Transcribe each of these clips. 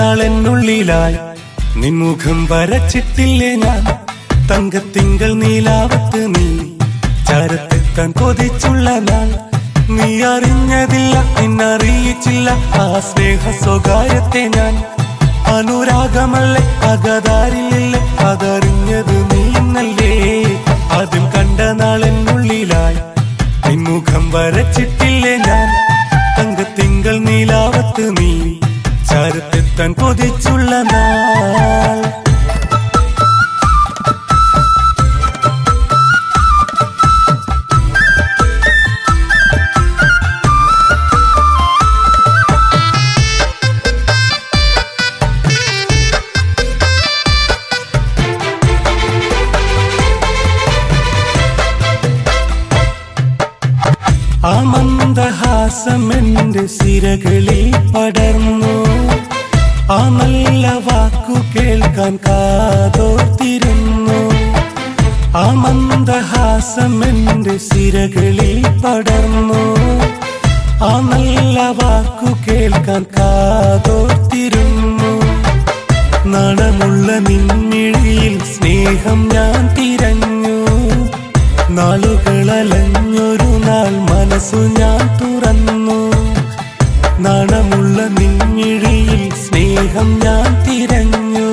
നാളെന്നുള്ളിലായി നിൻമുഖം വരച്ചിട്ടില്ലേ ഞാൻ തങ്കത്തിങ്കൾ നീലാവത്ത് നീ ചരത്തെത്താൻ കൊതിച്ചുള്ള നാൾ നീ അറിഞ്ഞതില്ല നിന്നറിയിച്ചില്ല ആ സ്നേഹ സ്വകാര്യത്തെ ഞാൻ അനുരാഗമല്ലേ അകതാരിലില്ലേ അതറിഞ്ഞത് നീന്നല്ലേ ആദ്യം കണ്ട നാളെന്നുള്ളിലായി നിൻമുഖം വരച്ചിട്ടില്ലേ ഞാൻ തങ്കത്തിങ്കൾ നീലാവത്ത് നീ ചാരത്തെത്താൻ കൊതിച്ചുള്ള നാൾ ആ മന്ദഹാസം എന്റെ സിരകളിൽ പടർന്നു ആ നല്ല വാക്കു കേൾക്കാൻ കാതോർത്തിരുന്നു ആ മന്ദഹാസം എന്റെ സിരകളിൽ പടർന്നു ആ നല്ല വാക്കു കേൾക്കാൻ കാതോർത്തിരുന്നു നടമുള്ള നിൻമിഴിയിൽ സ്നേഹം ഞാൻ തിരഞ്ഞു നാളുകളലഞ്ഞൊരു നാൾ മനസ്സു ഞാൻ തുറന്നു നാണമുള്ള നിൻമിഴിയിൽ സ്നേഹം ഞാൻ തിരഞ്ഞു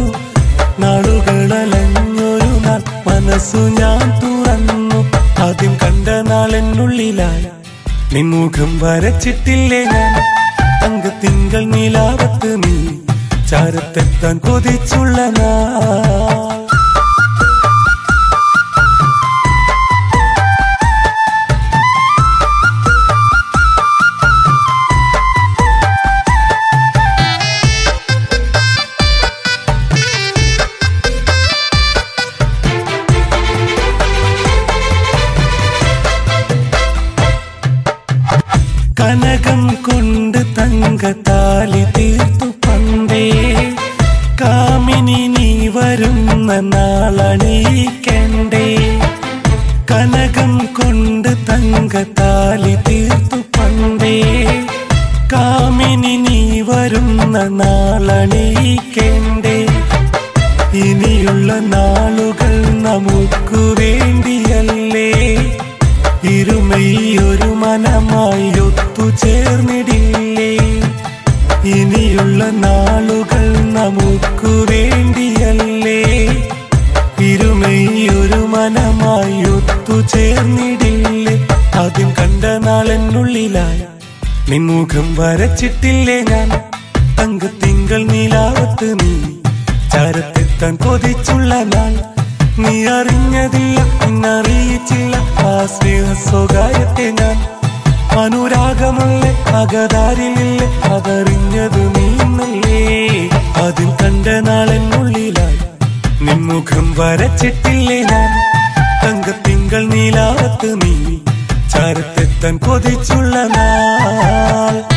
നാളുകളലഞ്ഞൊരു നാൾ മനസ്സു ഞാൻ തുറന്നു ആദ്യം കണ്ട നാളെന്നുള്ളിലായി നിൻമുഖം വരച്ചിട്ടില്ലേ ഞാൻ തങ്കത്തിങ്കൾ നീലാവത്ത് നീ ചാരത്തെത്താൻ കൊതിച്ചുള്ള നാൾ കനകം കൊണ്ട് തങ്കത്താലി തീർത്തു പണ്ടേ കാമിനി നീ വരുന്ന നാളണീക്കണ്ടേ കനകം കൊണ്ട് തങ്കത്താലി തീർത്തു പണ്ടേ കാമിനി നീ വരുന്ന നാളണീക്കണ്ടേ ഇനിയുള്ള നാളുകൾ നമുക്കു വേണ്ടിയല്ലേ ഇരുമയൊരു മനമായി ഒത്തുചേർന്നിടില്ലേ ഇനിയുള്ള നാളുകൾ നമുക്കു വേണ്ടിയല്ലേ ഇരുമയൊരു മനമായി ഒത്തുചേർന്നിടില്ലേ ആദ്യം കണ്ട നാളെന്നുള്ളിലായി നിൻമുഖം വരച്ചിട്ടില്ലേ ഞാൻ തങ്കത്തിങ്കൾ നീലാവത്ത് നീ ചാരത്തെത്താൻ കൊതിച്ചുള്ള നാൾ നീ അറിഞ്ഞതില്ല നിന്നറിയിച്ചില്ല ആ സ്നേഹ സ്വകാര്യത്തെ ഞാൻ അനുരാഗമല്ലേ അകതാരിലില്ലേ അതറിഞ്ഞത് നീന്നല്ലേ ആദ്യം കണ്ട നാളെന്നുള്ളിലായി നിൻമുഖം വരച്ചിട്ടില്ലേ ഞാൻ തങ്കത്തിങ്കൾ നീലാവത്ത് നീ ചാരത്തെത്താൻ കൊതിച്ചുള്ള നാൾ